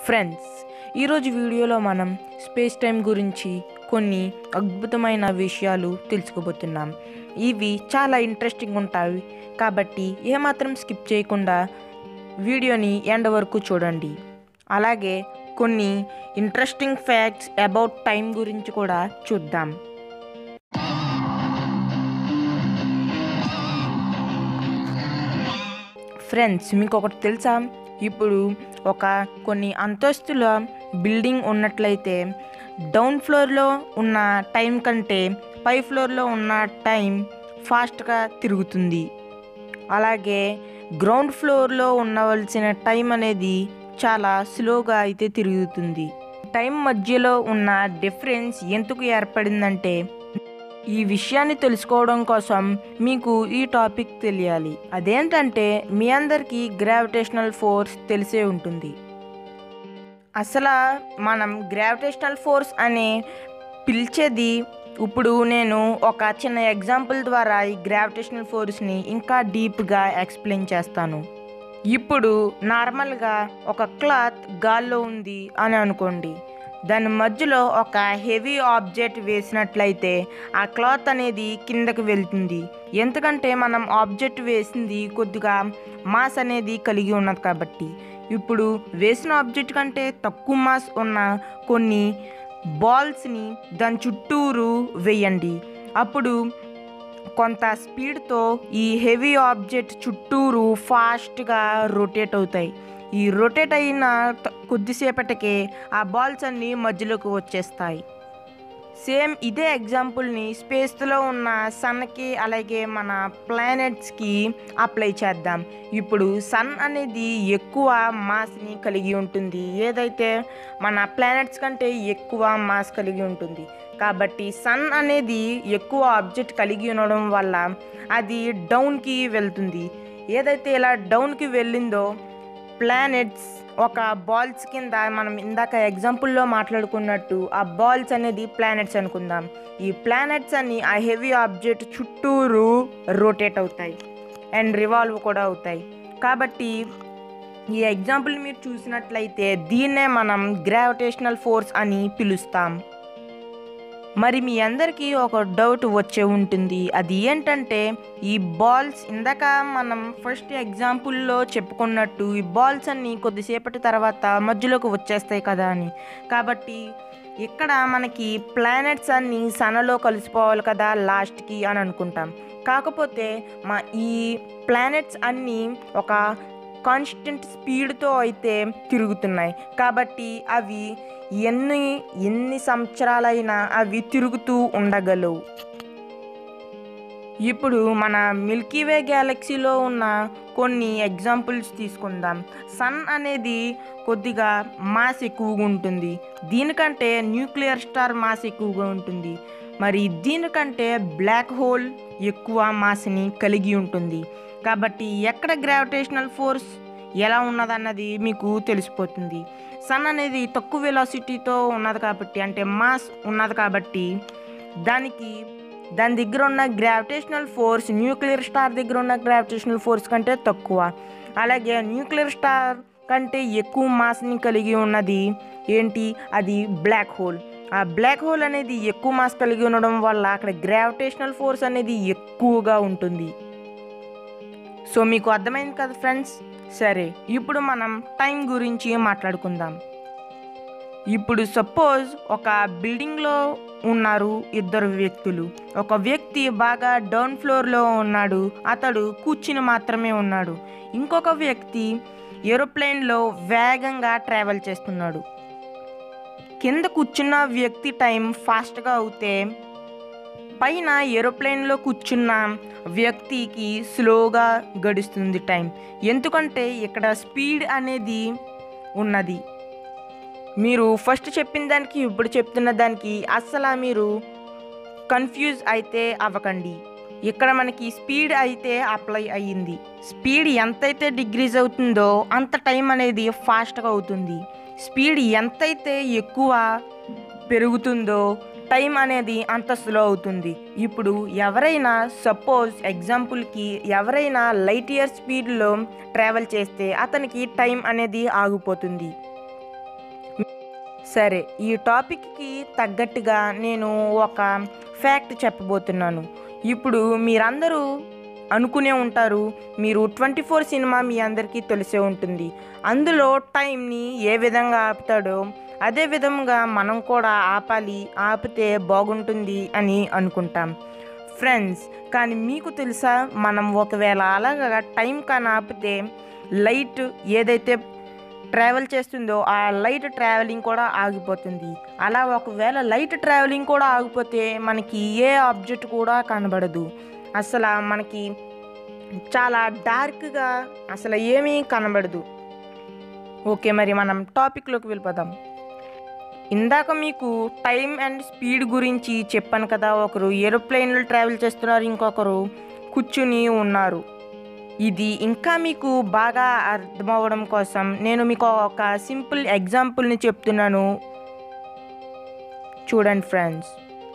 friends ఈరోజు వీడియోలో మనం స్పేస్ టైం గురించి కొన్ని అద్భుతమైన విషయాలు తెలుసుకోబోతున్నాం ఇవి చాలా ఇంట్రెస్టింగ్ ఉంటాయి కాబట్టి ఏమాత్రం స్కిప్ చేయకుండా వీడియోని ఎండ్ వరకు చూడండి అలాగే కొన్ని ఇంట్రెస్టింగ్ ఫ్యాక్ట్స్ అబౌట్ టైం గురించి కూడా చూద్దాం ఫ్రెండ్స్ మీకు ఒకటి తెలుసా ఇప్పుడు ఒక కొన్ని అంతస్తుల బిల్డింగ్ ఉన్నట్లయితే డౌన్ ఫ్లోర్లో ఉన్న టైం కంటే పై ఫ్లోర్లో ఉన్న టైం ఫాస్ట్గా తిరుగుతుంది అలాగే గ్రౌండ్ ఫ్లోర్లో ఉండవలసిన టైం అనేది చాలా స్లోగా అయితే తిరుగుతుంది టైం మధ్యలో ఉన్న డిఫరెన్స్ ఎందుకు ఏర్పడిందంటే ఈ విషయాన్ని తెలుసుకోవడం కోసం మీకు ఈ టాపిక్ తెలియాలి అదేంటంటే మీ అందరికీ గ్రావిటేషనల్ ఫోర్స్ తెలిసే ఉంటుంది అసలు మనం గ్రావిటేషనల్ ఫోర్స్ అనే పిలిచేది ఇప్పుడు నేను ఒక చిన్న ఎగ్జాంపుల్ ద్వారా ఈ గ్రావిటేషనల్ ఫోర్స్ని ఇంకా డీప్గా ఎక్స్ప్లెయిన్ చేస్తాను ఇప్పుడు నార్మల్గా ఒక క్లాత్ గాల్లో ఉంది అని అనుకోండి దాని మధ్యలో ఒక హెవీ ఆబ్జెక్ట్ వేసినట్లయితే ఆ క్లాత్ అనేది కిందకి వెళ్తుంది ఎందుకంటే మనం ఆబ్జెక్ట్ వేసింది కొద్దిగా మాస్ అనేది కలిగి ఉన్నది కాబట్టి ఇప్పుడు వేసిన ఆబ్జెక్ట్ కంటే తక్కువ మాస్ ఉన్న కొన్ని బాల్స్ని దాని చుట్టూరు వేయండి అప్పుడు కొంత స్పీడ్తో ఈ హెవీ ఆబ్జెక్ట్ చుట్టూరు ఫాస్ట్గా రొటేట్ అవుతాయి ఈ రొటేట్ అయిన త- కొద్దిసేపటికే ఆ బాల్స్ అన్నీ మధ్యలోకి వచ్చేస్తాయి సేమ్ ఇదే ఎగ్జాంపుల్ని స్పేస్లో ఉన్న సన్కి అలాగే మన ప్లానెట్స్కి అప్లై చేద్దాం ఇప్పుడు సన్ అనేది ఎక్కువ మాస్ని కలిగి ఉంటుంది ఏదైతే మన ప్లానెట్స్ కంటే ఎక్కువ మాస్ కలిగి ఉంటుంది కాబట్టి సన్ అనేది ఎక్కువ ఆబ్జెక్ట్ కలిగి ఉండడం వల్ల అది డౌన్కి వెళ్తుంది ఏదైతే ఇలా డౌన్కి వెళ్ళిందో ప్లానెట్స్ ఒక బాల్స్ కింద మనం ఇందాక ఎగ్జాంపుల్లో మాట్లాడుకున్నట్టు ఆ బాల్స్ అనేది ప్లానెట్స్ అనుకుందాం ఈ ప్లానెట్స్ అన్ని ఆ హెవీ ఆబ్జెక్ట్ చుట్టూరు రొటేట్ అవుతాయి అండ్ రివాల్వ్ కూడా అవుతాయి కాబట్టి ఈ ఎగ్జాంపుల్ మీరు చూసినట్లయితే దీన్నే మనం గ్రావిటేషనల్ ఫోర్స్ అని పిలుస్తాం మరి మీ అందరికీ ఒక డౌట్ వచ్చే ఉంటుంది అది ఏంటంటే ఈ బాల్స్ ఇందాక మనం ఫస్ట్ ఎగ్జాంపుల్లో చెప్పుకున్నట్టు ఈ బాల్స్ అన్నీ కొద్దిసేపటి తర్వాత మధ్యలోకి వచ్చేస్తాయి కదా అని కాబట్టి ఇక్కడ మనకి ప్లానెట్స్ అన్నీ సనలో కలిసిపోవాలి కదా లాస్ట్కి అని అనుకుంటాం కాకపోతే మా ఈ ప్లానెట్స్ అన్నీ ఒక కాన్స్టెంట్ స్పీడ్తో అయితే తిరుగుతున్నాయి కాబట్టి అవి ఎన్ని ఎన్ని సంవత్సరాలైనా అవి తిరుగుతూ ఉండగలవు ఇప్పుడు మన మిల్కీవే గ్యాలక్సీలో ఉన్న కొన్ని ఎగ్జాంపుల్స్ తీసుకుందాం సన్ అనేది కొద్దిగా మాస్ ఎక్కువగా ఉంటుంది దీనికంటే న్యూక్లియర్ స్టార్ మాస్ ఎక్కువగా ఉంటుంది మరి దీనికంటే బ్లాక్ హోల్ ఎక్కువ మాస్ని కలిగి ఉంటుంది కాబట్టి ఎక్కడ గ్రావిటేషనల్ ఫోర్స్ ఎలా ఉన్నదన్నది మీకు తెలిసిపోతుంది సన్ అనేది తక్కువ వెలాసిటీతో ఉన్నది కాబట్టి అంటే మాస్ ఉన్నది కాబట్టి దానికి దాని దగ్గర ఉన్న గ్రావిటేషనల్ ఫోర్స్ న్యూక్లియర్ స్టార్ దగ్గర ఉన్న గ్రావిటేషనల్ ఫోర్స్ కంటే తక్కువ అలాగే న్యూక్లియర్ స్టార్ కంటే ఎక్కువ మాస్ని కలిగి ఉన్నది ఏంటి అది బ్లాక్ హోల్ ఆ బ్లాక్ హోల్ అనేది ఎక్కువ మాస్ కలిగి ఉండడం వల్ల అక్కడ గ్రావిటేషనల్ ఫోర్స్ అనేది ఎక్కువగా ఉంటుంది సో మీకు అర్థమైంది కదా ఫ్రెండ్స్ సరే ఇప్పుడు మనం టైం గురించి మాట్లాడుకుందాం ఇప్పుడు సపోజ్ ఒక బిల్డింగ్లో ఉన్నారు ఇద్దరు వ్యక్తులు ఒక వ్యక్తి బాగా డౌన్ ఫ్లోర్లో ఉన్నాడు అతడు కూర్చుని మాత్రమే ఉన్నాడు ఇంకొక వ్యక్తి ఏరోప్లేన్లో వేగంగా ట్రావెల్ చేస్తున్నాడు కింద కూర్చున్న వ్యక్తి టైం ఫాస్ట్గా అవుతే పైన ఏరోప్లేన్లో కూర్చున్న వ్యక్తికి స్లోగా గడుస్తుంది టైం ఎందుకంటే ఇక్కడ స్పీడ్ అనేది ఉన్నది మీరు ఫస్ట్ చెప్పిన దానికి ఇప్పుడు చెప్తున్న దానికి అస్సలు మీరు కన్ఫ్యూజ్ అయితే అవ్వకండి ఇక్కడ మనకి స్పీడ్ అయితే అప్లై అయ్యింది స్పీడ్ ఎంతైతే డిగ్రీస్ అవుతుందో అంత టైం అనేది ఫాస్ట్గా అవుతుంది స్పీడ్ ఎంతైతే ఎక్కువ పెరుగుతుందో టైం అనేది అంత స్లో అవుతుంది ఇప్పుడు ఎవరైనా సపోజ్ ఎగ్జాంపుల్కి ఎవరైనా లైట్ ఇయర్ స్పీడ్లో ట్రావెల్ చేస్తే అతనికి టైం అనేది ఆగిపోతుంది సరే ఈ టాపిక్కి తగ్గట్టుగా నేను ఒక ఫ్యాక్ట్ చెప్పబోతున్నాను ఇప్పుడు మీరందరూ అనుకునే ఉంటారు మీరు ట్వంటీ ఫోర్ సినిమా మీ అందరికీ తెలిసే ఉంటుంది అందులో టైంని ఏ విధంగా ఆపుతాడో అదే విధంగా మనం కూడా ఆపాలి ఆపితే బాగుంటుంది అని అనుకుంటాం ఫ్రెండ్స్ కానీ మీకు తెలుసా మనం ఒకవేళ అలాగా టైం కానీ ఆపితే లైట్ ఏదైతే ట్రావెల్ చేస్తుందో ఆ లైట్ ట్రావెలింగ్ కూడా ఆగిపోతుంది అలా ఒకవేళ లైట్ ట్రావెలింగ్ కూడా ఆగిపోతే మనకి ఏ ఆబ్జెక్ట్ కూడా కనబడదు అసలు మనకి చాలా డార్క్గా అసలు ఏమీ కనబడదు ఓకే మరి మనం టాపిక్లోకి వెళ్ళిపోదాం ఇందాక మీకు టైం అండ్ స్పీడ్ గురించి చెప్పాను కదా ఒకరు ఏరోప్లేన్లో ట్రావెల్ చేస్తున్నారు ఇంకొకరు కూర్చుని ఉన్నారు ఇది ఇంకా మీకు బాగా అర్థమవ్వడం కోసం నేను మీకు ఒక సింపుల్ ఎగ్జాంపుల్ని చెప్తున్నాను చూడండి ఫ్రెండ్స్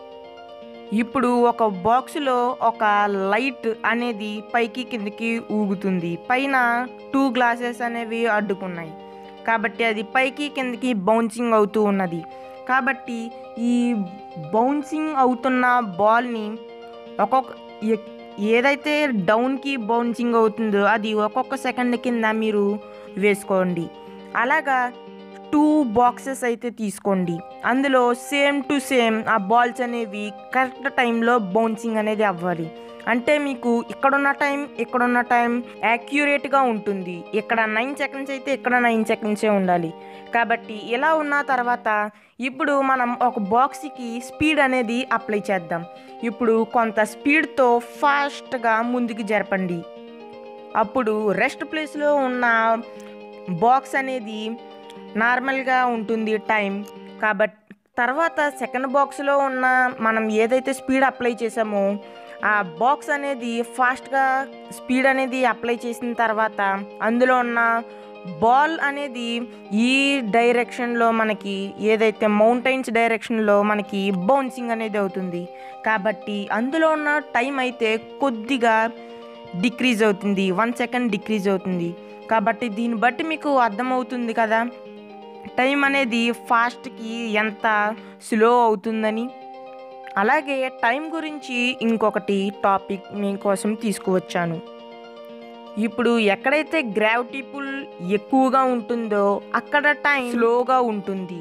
ఇప్పుడు ఒక బాక్స్లో ఒక లైట్ అనేది పైకి కిందకి ఊగుతుంది పైన టూ గ్లాసెస్ అనేవి అడ్డుకున్నాయి కాబట్టి అది పైకి కిందకి బౌన్సింగ్ అవుతూ ఉన్నది కాబట్టి ఈ బౌన్సింగ్ అవుతున్న బాల్ని ఒక్కొక్క ఎ- ఏదైతే డౌన్కి బౌన్సింగ్ అవుతుందో అది ఒక్కొక్క సెకండ్ కింద మీరు వేసుకోండి అలాగా టూ బాక్సెస్ అయితే తీసుకోండి అందులో సేమ్ టు సేమ్ ఆ బాల్స్ అనేవి కరెక్ట్ టైంలో బౌన్సింగ్ అనేది అవ్వాలి అంటే మీకు ఇక్కడున్న టైం ఇక్కడున్న టైం యాక్యురేట్గా ఉంటుంది ఇక్కడ నైన్ సెకండ్స్ అయితే ఇక్కడ నైన్ సెకండ్సే ఉండాలి కాబట్టి ఇలా ఉన్న తర్వాత ఇప్పుడు మనం ఒక బాక్స్కి స్పీడ్ అనేది అప్లై చేద్దాం ఇప్పుడు కొంత స్పీడ్తో ఫాస్ట్గా ముందుకు జరపండి అప్పుడు రెస్ట్ ప్లేస్లో ఉన్న బాక్స్ అనేది నార్మల్గా ఉంటుంది టైం కాబట్టి తర్వాత సెకండ్ బాక్స్లో ఉన్న మనం ఏదైతే స్పీడ్ అప్లై చేసామో ఆ బాక్స్ అనేది ఫాస్ట్గా స్పీడ్ అనేది అప్లై చేసిన తర్వాత అందులో ఉన్న బాల్ అనేది ఈ డైరెక్షన్లో మనకి ఏదైతే మౌంటైన్స్ డైరెక్షన్లో మనకి బౌన్సింగ్ అనేది అవుతుంది కాబట్టి అందులో ఉన్న టైం అయితే కొద్దిగా డిక్రీజ్ అవుతుంది వన్ సెకండ్ డిక్రీజ్ అవుతుంది కాబట్టి దీన్ని బట్టి మీకు అర్థమవుతుంది కదా టైం అనేది ఫాస్ట్కి ఎంత స్లో అవుతుందని అలాగే టైం గురించి ఇంకొకటి టాపిక్ మీకోసం తీసుకువచ్చాను ఇప్పుడు ఎక్కడైతే గ్రావిటీ పుల్ ఎక్కువగా ఉంటుందో అక్కడ టైం స్లోగా ఉంటుంది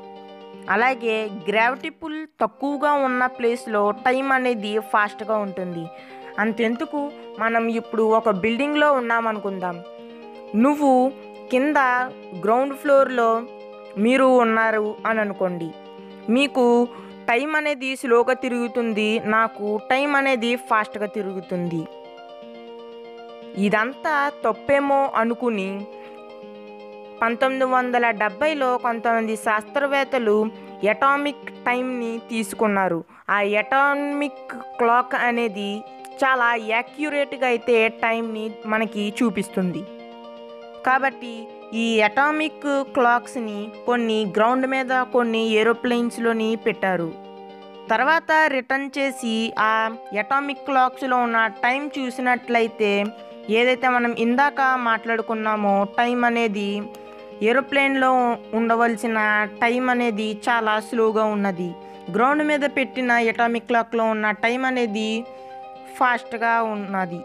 అలాగే గ్రావిటీ పుల్ తక్కువగా ఉన్న ప్లేస్లో టైం అనేది ఫాస్ట్గా ఉంటుంది అంతెందుకు మనం ఇప్పుడు ఒక బిల్డింగ్లో ఉన్నామనుకుందాం నువ్వు కింద గ్రౌండ్ ఫ్లోర్లో మీరు ఉన్నారు అని అనుకోండి మీకు టైం అనేది స్లోగా తిరుగుతుంది నాకు టైం అనేది ఫాస్ట్గా తిరుగుతుంది ఇదంతా తప్పేమో అనుకుని పంతొమ్మిది వందల డెబ్బైలో కొంతమంది శాస్త్రవేత్తలు ఎటామిక్ టైంని తీసుకున్నారు ఆ ఎటామిక్ క్లాక్ అనేది చాలా యాక్యురేట్గా అయితే టైంని మనకి చూపిస్తుంది కాబట్టి ఈ అటామిక్ క్లాక్స్ని కొన్ని గ్రౌండ్ మీద కొన్ని ఏరోప్లేన్స్లోని పెట్టారు తర్వాత రిటర్న్ చేసి ఆ అటామిక్ క్లాక్స్లో ఉన్న టైం చూసినట్లయితే ఏదైతే మనం ఇందాక మాట్లాడుకున్నామో టైం అనేది ఏరోప్లేన్లో ఉండవలసిన టైం అనేది చాలా స్లోగా ఉన్నది గ్రౌండ్ మీద పెట్టిన ఎటామిక్ క్లాక్లో ఉన్న టైం అనేది ఫాస్ట్గా ఉన్నది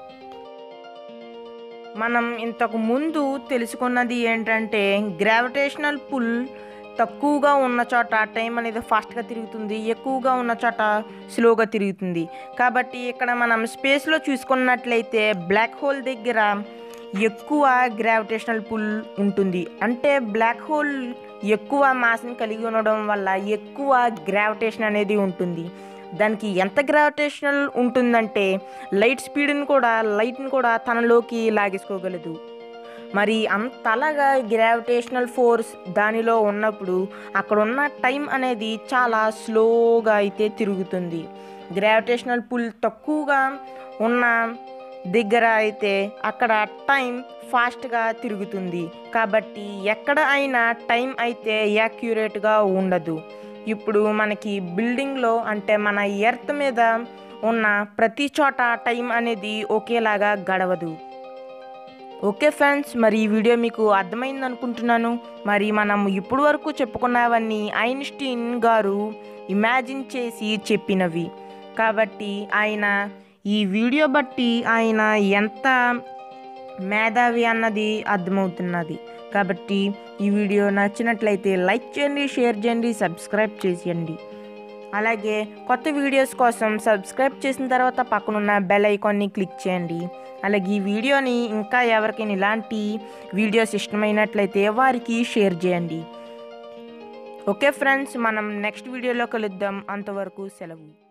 మనం ఇంతకు ముందు తెలుసుకున్నది ఏంటంటే గ్రావిటేషనల్ పుల్ తక్కువగా ఉన్న చోట టైం అనేది ఫాస్ట్గా తిరుగుతుంది ఎక్కువగా ఉన్న చోట స్లోగా తిరుగుతుంది కాబట్టి ఇక్కడ మనం స్పేస్లో చూసుకున్నట్లయితే బ్లాక్ హోల్ దగ్గర ఎక్కువ గ్రావిటేషనల్ పుల్ ఉంటుంది అంటే బ్లాక్ హోల్ ఎక్కువ మాస్ని కలిగి ఉండడం వల్ల ఎక్కువ గ్రావిటేషన్ అనేది ఉంటుంది దానికి ఎంత గ్రావిటేషనల్ ఉంటుందంటే లైట్ స్పీడ్ని కూడా లైట్ని కూడా తనలోకి లాగేసుకోగలదు మరి అంతలాగా గ్రావిటేషనల్ ఫోర్స్ దానిలో ఉన్నప్పుడు అక్కడ ఉన్న టైం అనేది చాలా స్లోగా అయితే తిరుగుతుంది గ్రావిటేషనల్ పుల్ తక్కువగా ఉన్న దగ్గర అయితే అక్కడ టైం ఫాస్ట్గా తిరుగుతుంది కాబట్టి ఎక్కడ అయినా టైం అయితే యాక్యురేట్గా ఉండదు ఇప్పుడు మనకి బిల్డింగ్లో అంటే మన ఎర్త్ మీద ఉన్న ప్రతి చోట టైం అనేది ఒకేలాగా గడవదు ఓకే ఫ్రెండ్స్ మరి ఈ వీడియో మీకు అర్థమైంది అనుకుంటున్నాను మరి మనం ఇప్పుడు వరకు చెప్పుకున్నవన్నీ ఐన్స్టీన్ గారు ఇమాజిన్ చేసి చెప్పినవి కాబట్టి ఆయన ఈ వీడియో బట్టి ఆయన ఎంత మేధావి అన్నది అర్థమవుతున్నది కాబట్టి ఈ వీడియో నచ్చినట్లయితే లైక్ చేయండి షేర్ చేయండి సబ్స్క్రైబ్ చేసేయండి అలాగే కొత్త వీడియోస్ కోసం సబ్స్క్రైబ్ చేసిన తర్వాత పక్కనున్న బెల్ ఐకాన్ని క్లిక్ చేయండి అలాగే ఈ వీడియోని ఇంకా ఎవరికైనా ఇలాంటి వీడియోస్ ఇష్టమైనట్లయితే వారికి షేర్ చేయండి ఓకే ఫ్రెండ్స్ మనం నెక్స్ట్ వీడియోలో కలుద్దాం అంతవరకు సెలవు